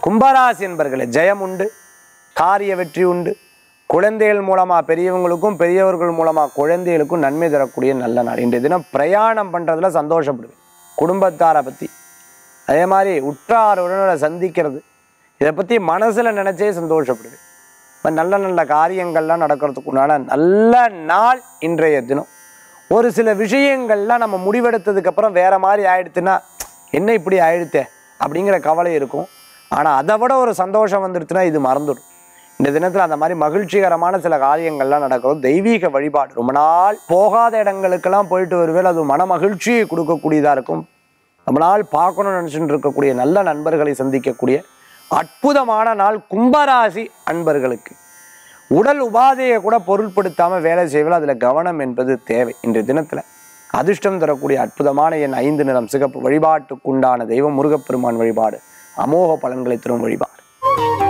கும்பராசி என்பர்களே ஜெயம் உண்டு காரிய வெற்றி உண்டு குழந்தைகள் மூலமாக பெரியவங்களுக்கும் பெரியவர்கள் மூலமாக குழந்தைகளுக்கும் நன்மை தரக்கூடிய நல்ல நாள் இன்றைய தினம் பிரயாணம் பண்ணுறதுல சந்தோஷப்படுவேன் குடும்பத்தாரை பற்றி அதே மாதிரி உற்றார் உறவினரை சந்திக்கிறது இதை பற்றி மனசில் நினச்சே சந்தோஷப்படுவேன் இப்ப நல்ல நல்ல காரியங்கள்லாம் நடக்கிறதுக்கு உண்டான நல்ல நாள் இன்றைய தினம் ஒரு சில விஷயங்கள்லாம் நம்ம முடிவெடுத்ததுக்கு அப்புறம் வேற மாதிரி ஆயிடுத்துன்னா என்ன இப்படி ஆயிடுத்தே அப்படிங்கிற கவலை இருக்கும் ஆனால் அதை விட ஒரு சந்தோஷம் வந்துடுச்சுன்னா இது மறந்துடும் இந்த தினத்தில் அந்த மாதிரி மகிழ்ச்சிகரமான சில காரியங்கள்லாம் நடக்கும் தெய்வீக வழிபாடு ரொம்ப நாள் போகாத இடங்களுக்கெல்லாம் போயிட்டு வருவேன் அது மன மகிழ்ச்சியை கொடுக்கக்கூடியதாக இருக்கும் ரொம்ப நாள் பார்க்கணும்னு நினச்சிட்டு இருக்கக்கூடிய நல்ல நண்பர்களை சந்திக்கக்கூடிய அற்புதமான நாள் கும்பராசி அன்பர்களுக்கு உடல் உபாதையை கூட பொருட்படுத்தாம வேலை செய்வது அதில் கவனம் என்பது தேவை இன்றைய தினத்துல அதிர்ஷ்டம் தரக்கூடிய அற்புதமான என் ஐந்து நிறம் சிகப்பு வழிபாட்டுக்குண்டான தெய்வம் முருகப்பெருமான் வழிபாடு அமோக பலன்களை தரும் வழிபாடு